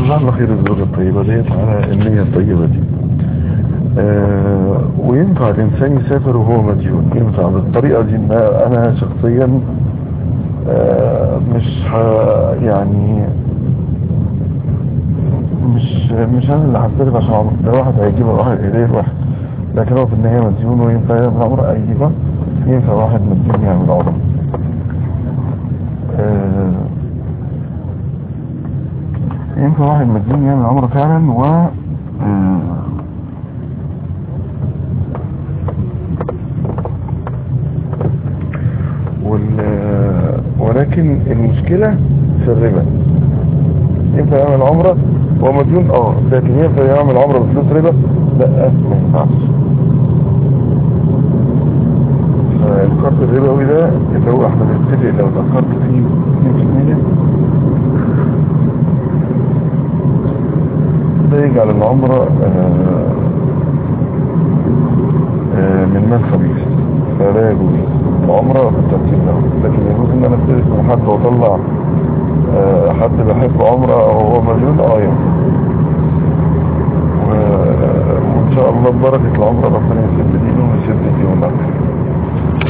جزاك الله خير الزوجة الطيبة ديت على النية الطيبة دي آه وينفع الإنسان يسافر وهو مديون ينفع بالطريقة دي إن أنا شخصيا آه مش ه- يعني مش مش انا اللي هصرف عشان عمر ده واحد هيجيب واحد ايديه واحد لكن هو في النهاية مديون وينفع يعمل عمر ايوه ينفع واحد مديون يعمل عمر آه ينفع واحد مديون يعمل عمر فعلا و آه وال ولكن المشكلة في الربا ينفع يعمل عمرة هو مديون اه لكن ينفع يعمل عمرة بفلوس ربا لا ما ينفعش فالقرض الربوي ده اللي هو احنا بنتفق لو اتأخرت فيه 2% ده يجعل العمرة آه، آه، من مال خبيث فلا يجوز العمرة بالترتيب له لكن يجوز ان انا استلف من حد واطلع آه، حد بحب عمرة او هو مليون اه ينفع. و- وان شاء الله ببركة العمرة ربنا يسد دينه ويسد دينه